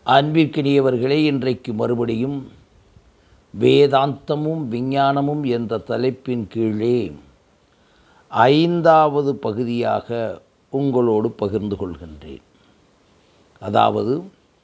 அன்பிற்கினியவர்களே இன்றைக்கு மறுபடியும் வேதாந்தமும் விஞ்ஞானமும் என்ற தலைப்பின் கீழே ஐந்தாவது பகுதியாக உங்களோடு பகிர்ந்து கொள்கின்றேன் அதாவது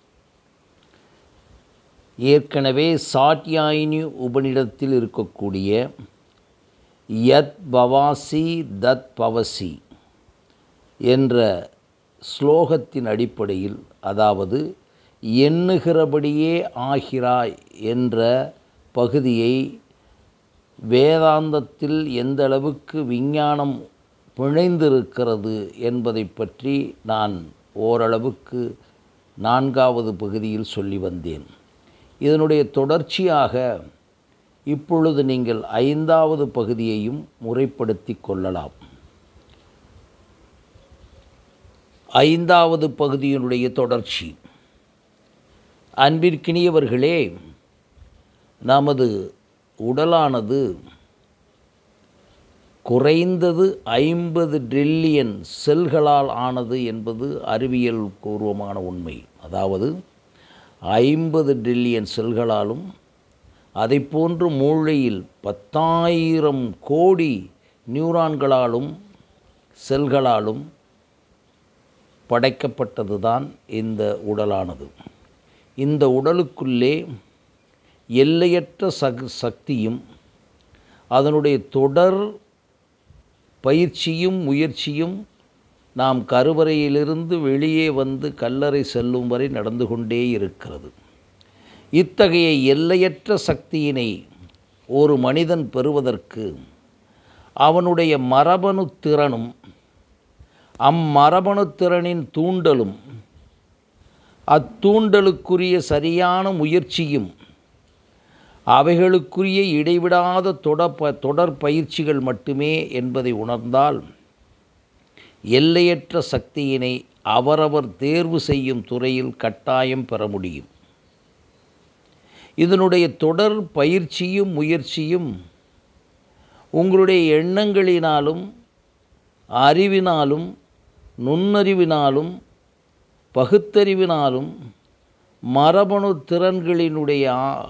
ஏற்கனவே சாட்யாயினி உபனிடத்தில் இருக்கக்கூடிய யத் பவாசி தத் பவசி என்ற ஸ்லோகத்தின் அடிப்படையில் அதாவது எண்ணுகிறபடியே ஆகிறாய் என்ற பகுதியை வேதாந்தத்தில் எந்த அளவுக்கு விஞ்ஞானம் பிணைந்திருக்கிறது என்பதை பற்றி நான் ஓரளவுக்கு நான்காவது பகுதியில் சொல்லி வந்தேன் இதனுடைய தொடர்ச்சியாக இப்பொழுது நீங்கள் ஐந்தாவது பகுதியையும் முறைப்படுத்தி கொள்ளலாம் ஐந்தாவது பகுதியினுடைய தொடர்ச்சி அன்பிற்கினியவர்களே நமது உடலானது குறைந்தது ஐம்பது ட்ரில்லியன் செல்களால் ஆனது என்பது அறிவியல் பூர்வமான உண்மை அதாவது ஐம்பது ட்ரில்லியன் செல்களாலும் அதை போன்று மூளையில் பத்தாயிரம் கோடி நியூரான்களாலும் செல்களாலும் படைக்கப்பட்டது தான் இந்த உடலானது இந்த உடலுக்குள்ளே எல்லையற்ற சக் சக்தியும் அதனுடைய தொடர் பயிற்சியும் முயற்சியும் நாம் கருவறையிலிருந்து வெளியே வந்து கல்லறை செல்லும் வரை நடந்து கொண்டே இருக்கிறது இத்தகைய எல்லையற்ற சக்தியினை ஒரு மனிதன் பெறுவதற்கு அவனுடைய மரபணு திறனும் அம்மரபணு திறனின் தூண்டலும் அத்தூண்டலுக்குரிய சரியான முயற்சியும் அவைகளுக்குரிய இடைவிடாத தொடப்ப தொடர் பயிற்சிகள் மட்டுமே என்பதை உணர்ந்தால் எல்லையற்ற சக்தியினை அவரவர் தேர்வு செய்யும் துறையில் கட்டாயம் பெற முடியும் இதனுடைய தொடர் பயிற்சியும் முயற்சியும் உங்களுடைய எண்ணங்களினாலும் அறிவினாலும் நுண்ணறிவினாலும் பகுத்தறிவினாலும் மரபணு திறன்களினுடைய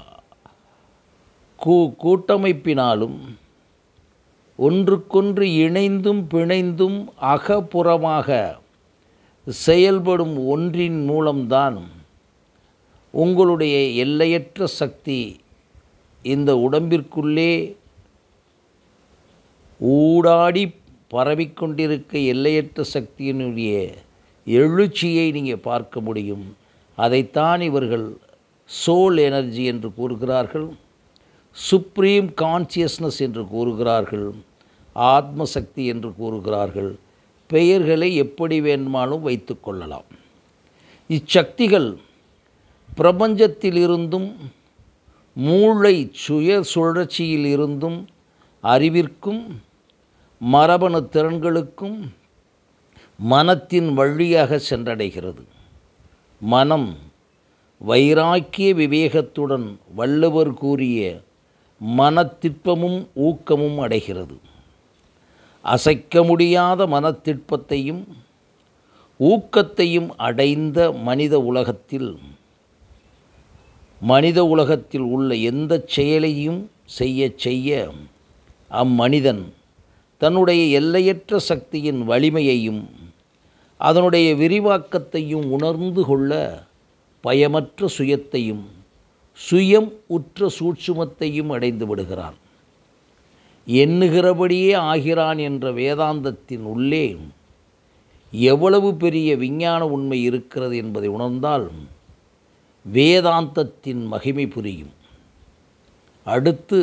கூ கூட்டமைப்பினாலும் ஒன்றுக்கொன்று இணைந்தும் பிணைந்தும் அகப்புறமாக செயல்படும் ஒன்றின் மூலம்தான் உங்களுடைய எல்லையற்ற சக்தி இந்த உடம்பிற்குள்ளே ஊடாடி பரவிக்கொண்டிருக்க எல்லையற்ற சக்தியினுடைய எழுச்சியை நீங்கள் பார்க்க முடியும் அதைத்தான் இவர்கள் சோல் எனர்ஜி என்று கூறுகிறார்கள் சுப்ரீம் கான்சியஸ்னஸ் என்று கூறுகிறார்கள் ஆத்ம சக்தி என்று கூறுகிறார்கள் பெயர்களை எப்படி வேண்டுமானும் வைத்து கொள்ளலாம் இச்சக்திகள் பிரபஞ்சத்திலிருந்தும் மூளை சுய சுழற்சியில் இருந்தும் அறிவிற்கும் மரபணு திறன்களுக்கும் மனத்தின் வழியாக சென்றடைகிறது மனம் வைராக்கிய விவேகத்துடன் வள்ளுவர் கூறிய மனத்திற்பமும் ஊக்கமும் அடைகிறது அசைக்க முடியாத மனத்திற்பத்தையும் ஊக்கத்தையும் அடைந்த மனித உலகத்தில் மனித உலகத்தில் உள்ள எந்த செயலையும் செய்ய செய்ய அம்மனிதன் தன்னுடைய எல்லையற்ற சக்தியின் வலிமையையும் அதனுடைய விரிவாக்கத்தையும் உணர்ந்து கொள்ள பயமற்ற சுயத்தையும் சுயம் உற்ற சூட்சுமத்தையும் அடைந்து விடுகிறான் எண்ணுகிறபடியே ஆகிறான் என்ற வேதாந்தத்தின் உள்ளே எவ்வளவு பெரிய விஞ்ஞான உண்மை இருக்கிறது என்பதை உணர்ந்தால் வேதாந்தத்தின் மகிமை புரியும் அடுத்து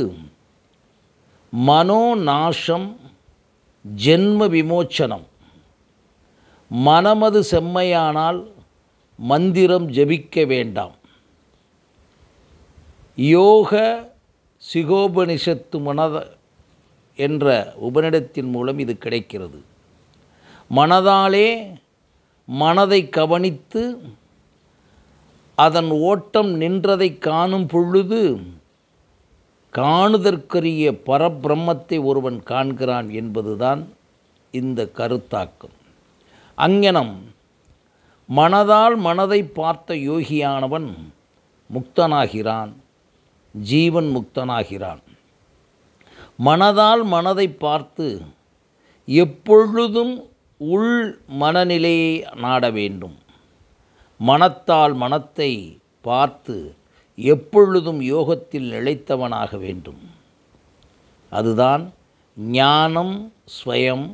மனோநாசம் ஜென்ம விமோச்சனம் மனமது செம்மையானால் மந்திரம் ஜபிக்க வேண்டாம் யோக சிகோபனிஷத்து மனத என்ற உபனிடத்தின் மூலம் இது கிடைக்கிறது மனதாலே மனதை கவனித்து அதன் ஓட்டம் நின்றதை காணும் பொழுது காணுதற்கரிய பரபிரம்மத்தை ஒருவன் காண்கிறான் என்பதுதான் இந்த கருத்தாக்கம் அங்ஙனம் மனதால் மனதை பார்த்த யோகியானவன் முக்தனாகிறான் ஜீவன் முக்தனாகிறான் மனதால் மனதை பார்த்து எப்பொழுதும் உள் மனநிலையை நாட வேண்டும் மனத்தால் மனத்தை பார்த்து எப்பொழுதும் யோகத்தில் நிலைத்தவனாக வேண்டும் அதுதான் ஞானம் ஸ்வயம்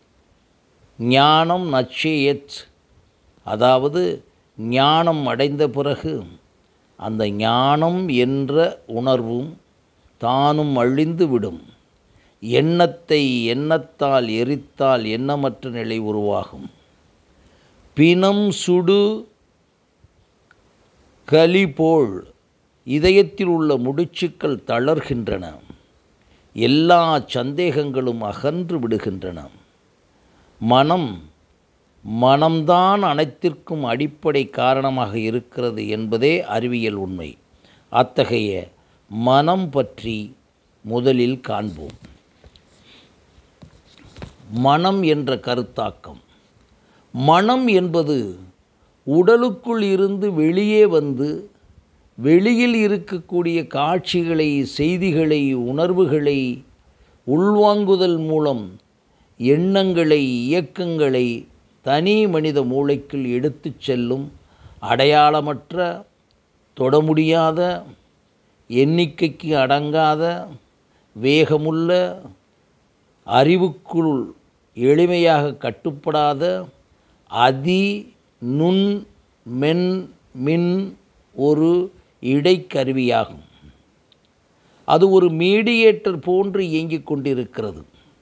ஞானம் நச்சேயத் அதாவது ஞானம் அடைந்த பிறகு அந்த ஞானம் என்ற உணர்வும் தானும் அழிந்து விடும் எண்ணத்தை எண்ணத்தால் எரித்தால் எண்ணமற்ற நிலை உருவாகும் பிணம் சுடு கலி போல் இதயத்தில் உள்ள முடிச்சுக்கள் தளர்கின்றன எல்லா சந்தேகங்களும் அகன்று விடுகின்றன மனம் மனம்தான் அனைத்திற்கும் அடிப்படை காரணமாக இருக்கிறது என்பதே அறிவியல் உண்மை அத்தகைய மனம் பற்றி முதலில் காண்போம் மனம் என்ற கருத்தாக்கம் மனம் என்பது உடலுக்குள் இருந்து வெளியே வந்து வெளியில் இருக்கக்கூடிய காட்சிகளை செய்திகளை உணர்வுகளை உள்வாங்குதல் மூலம் எண்ணங்களை இயக்கங்களை தனி மனித மூளைக்குள் எடுத்துச் செல்லும் அடையாளமற்ற தொட முடியாத எண்ணிக்கைக்கு அடங்காத வேகமுள்ள அறிவுக்குள் எளிமையாக கட்டுப்படாத அதி நுண் மென் மின் ஒரு இடைக்கருவியாகும் அது ஒரு மீடியேட்டர் போன்று இயங்கிக் கொண்டிருக்கிறது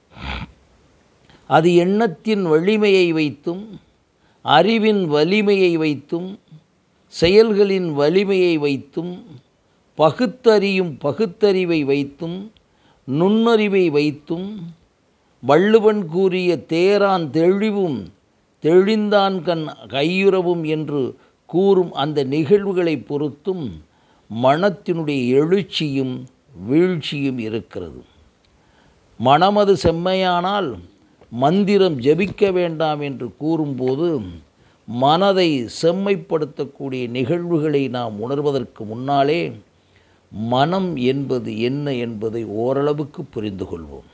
அது எண்ணத்தின் வலிமையை வைத்தும் அறிவின் வலிமையை வைத்தும் செயல்களின் வலிமையை வைத்தும் பகுத்தறியும் பகுத்தறிவை வைத்தும் நுண்ணறிவை வைத்தும் வள்ளுவன் கூறிய தேரான் தெளிவும் தெளிந்தான் கண் கையுறவும் என்று கூறும் அந்த நிகழ்வுகளை பொறுத்தும் மனத்தினுடைய எழுச்சியும் வீழ்ச்சியும் இருக்கிறது மனமது செம்மையானால் மந்திரம் ஜபிக்க வேண்டாம் என்று கூறும்போது மனதை செம்மைப்படுத்தக்கூடிய நிகழ்வுகளை நாம் உணர்வதற்கு முன்னாலே மனம் என்பது என்ன என்பதை ஓரளவுக்கு புரிந்து கொள்வோம்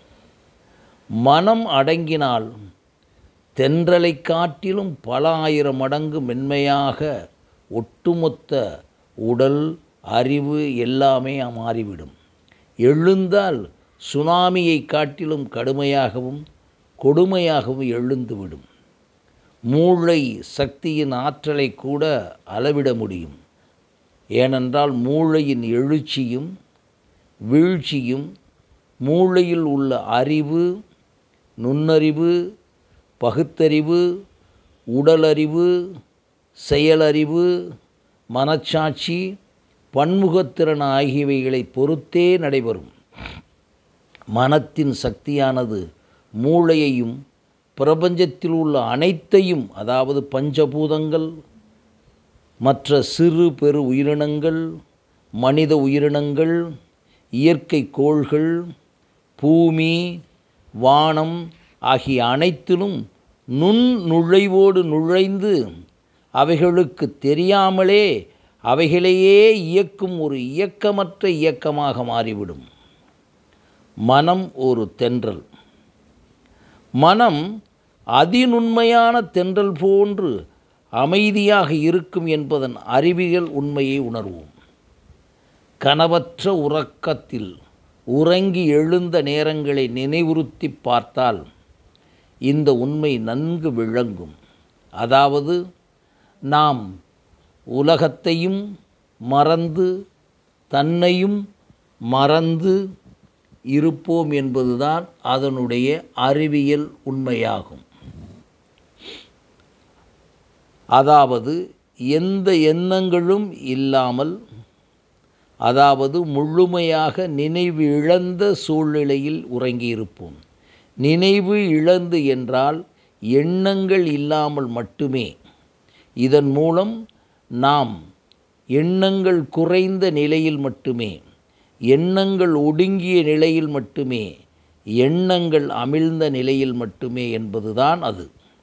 மனம் அடங்கினால் தென்றலை காட்டிலும் பல ஆயிரம் மடங்கு மென்மையாக ஒட்டுமொத்த உடல் அறிவு எல்லாமே மாறிவிடும் எழுந்தால் சுனாமியை காட்டிலும் கடுமையாகவும் கொடுமையாகவும் எழுந்துவிடும் மூளை சக்தியின் ஆற்றலை கூட அளவிட முடியும் ஏனென்றால் மூளையின் எழுச்சியும் வீழ்ச்சியும் மூளையில் உள்ள அறிவு நுண்ணறிவு பகுத்தறிவு உடலறிவு செயலறிவு மனச்சாட்சி பன்முகத்திறன் ஆகியவைகளை பொறுத்தே நடைபெறும் மனத்தின் சக்தியானது மூளையையும் பிரபஞ்சத்தில் உள்ள அனைத்தையும் அதாவது பஞ்சபூதங்கள் மற்ற சிறு பெரு உயிரினங்கள் மனித உயிரினங்கள் இயற்கை கோள்கள் பூமி வானம் ஆகிய அனைத்திலும் நுண் நுழைவோடு நுழைந்து அவைகளுக்கு தெரியாமலே அவைகளையே இயக்கும் ஒரு இயக்கமற்ற இயக்கமாக மாறிவிடும் மனம் ஒரு தென்றல் மனம் அதிநுண்மையான தென்றல் போன்று அமைதியாக இருக்கும் என்பதன் அறிவியல் உண்மையை உணர்வோம் கனவற்ற உறக்கத்தில் உறங்கி எழுந்த நேரங்களை நினைவுறுத்தி பார்த்தால் இந்த உண்மை நன்கு விளங்கும் அதாவது நாம் உலகத்தையும் மறந்து தன்னையும் மறந்து இருப்போம் என்பதுதான் அதனுடைய அறிவியல் உண்மையாகும் அதாவது எந்த எண்ணங்களும் இல்லாமல் அதாவது முழுமையாக நினைவு இழந்த சூழ்நிலையில் உறங்கியிருப்போம் நினைவு இழந்து என்றால் எண்ணங்கள் இல்லாமல் மட்டுமே இதன் மூலம் நாம் எண்ணங்கள் குறைந்த நிலையில் மட்டுமே எண்ணங்கள் ஒடுங்கிய நிலையில் மட்டுமே எண்ணங்கள் அமிழ்ந்த நிலையில் மட்டுமே என்பதுதான் அது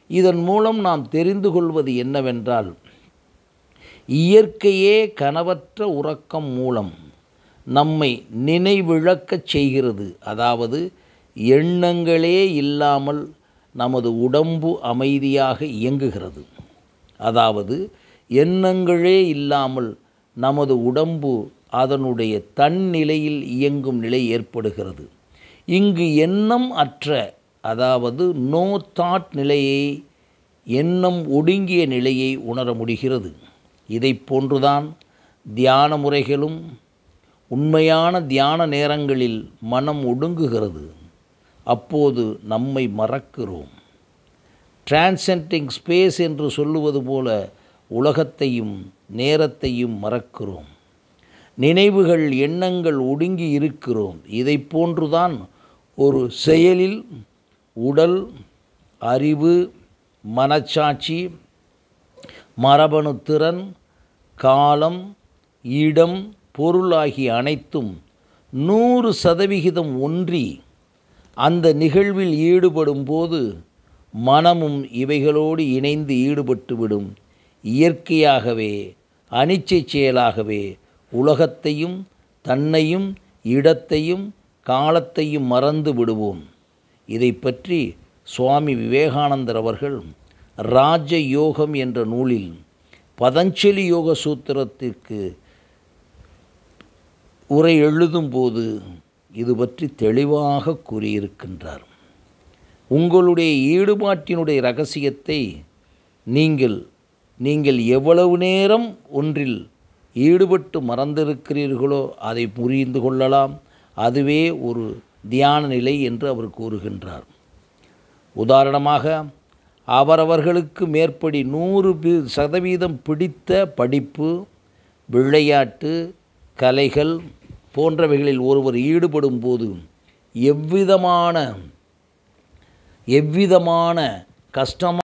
இதன் மூலம் நாம் தெரிந்து கொள்வது என்னவென்றால் இயற்கையே கனவற்ற உறக்கம் மூலம் நம்மை நினைவிழக்கச் செய்கிறது அதாவது எண்ணங்களே இல்லாமல் நமது உடம்பு அமைதியாக இயங்குகிறது அதாவது எண்ணங்களே இல்லாமல் நமது உடம்பு அதனுடைய தன்னிலையில் இயங்கும் நிலை ஏற்படுகிறது இங்கு எண்ணம் அற்ற அதாவது நோ தாட் நிலையை எண்ணம் ஒடுங்கிய நிலையை உணர முடிகிறது இதை போன்றுதான் தியான முறைகளும் உண்மையான தியான நேரங்களில் மனம் ஒடுங்குகிறது அப்போது நம்மை மறக்கிறோம் டிரான்சென்டிங் ஸ்பேஸ் என்று சொல்லுவது போல உலகத்தையும் நேரத்தையும் மறக்கிறோம் நினைவுகள் எண்ணங்கள் ஒடுங்கி இருக்கிறோம் இதை போன்றுதான் ஒரு செயலில் உடல் அறிவு மனச்சாட்சி மரபணு திறன் காலம் இடம் பொருள் ஆகிய அனைத்தும் நூறு சதவிகிதம் ஒன்றி அந்த நிகழ்வில் ஈடுபடும் போது மனமும் இவைகளோடு இணைந்து ஈடுபட்டுவிடும் இயற்கையாகவே அனிச்சை செயலாகவே உலகத்தையும் தன்னையும் இடத்தையும் காலத்தையும் மறந்து விடுவோம் இதை பற்றி சுவாமி விவேகானந்தர் அவர்கள் ராஜ யோகம் என்ற நூலில் பதஞ்சலி யோக சூத்திரத்திற்கு உரை எழுதும்போது இது பற்றி தெளிவாக கூறியிருக்கின்றார் உங்களுடைய ஈடுபாட்டினுடைய ரகசியத்தை நீங்கள் நீங்கள் எவ்வளவு நேரம் ஒன்றில் ஈடுபட்டு மறந்திருக்கிறீர்களோ அதை புரிந்து கொள்ளலாம் அதுவே ஒரு தியான நிலை என்று அவர் கூறுகின்றார் உதாரணமாக அவரவர்களுக்கு மேற்படி நூறு பி- சதவீதம் பிடித்த படிப்பு விளையாட்டு கலைகள் போன்றவைகளில் ஒருவர் ஈடுபடும் போது எவ்விதமான எவ்விதமான கஷ்டமான